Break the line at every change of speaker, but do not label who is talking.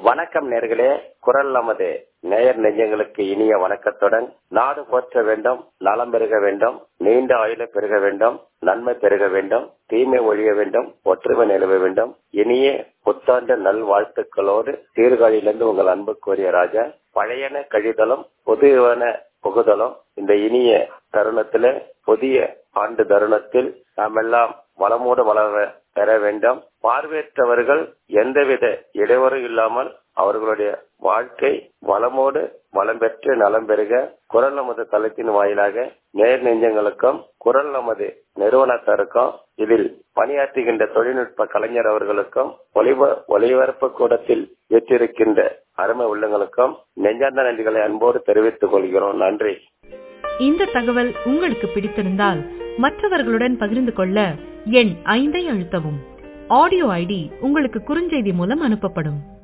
வணக்கம் நேர்களே குரல் நமது நேயர் நெஞ்சங்களுக்கு இனிய வணக்கத்துடன் நாடு போற்ற வேண்டும் நலம் பெருக வேண்டும் நீண்ட ஆயுள பெருக வேண்டும் நன்மை பெருக வேண்டும் தீமை ஒழிய வேண்டும் ஒற்றுமை நிலவ வேண்டும் இனிய புத்தாண்டு நல் வாழ்த்துக்களோடு சீர்காழியிலிருந்து உங்கள் அன்புக்குரிய ராஜா பழையன கழிதலும் புதுவன புகுதலும் இந்த இனிய தருணத்திலே புதிய ஆண்டு தருணத்தில் நாம் எல்லாம் வளமோடு வளர பெற வேண்டும் பார்வையற்றவர்கள் எந்தவித இடைவரும் இல்லாமல் அவர்களுடைய வாழ்க்கை வளமோடு வளம் பெற்று நலம் பெறுக குரல் நமது தளத்தின் வாயிலாக நேர் நெஞ்சங்களுக்கும் குரல் நமது நிறுவனத்தாருக்கும் இதில் பணியாற்றுகின்ற தொழில்நுட்ப கலைஞர் அவர்களுக்கும் ஒளிப ஒளிபரப்பு கூடத்தில் ஏற்றிருக்கின்ற அருமை உள்ளங்களுக்கும் நெஞ்சார்ந்த நன்றிகளை அன்போடு தெரிவித்துக் கொள்கிறோம் நன்றி
இந்த தகவல் உங்களுக்கு பிடித்திருந்தால் மற்றவர்களுடன் பகிர்ந்து கொள்ள எண் ஐந்தை அழுத்தவும் ஆடியோ ஐடி உங்களுக்கு குறுஞ்செய்தி மூலம் அனுப்பப்படும்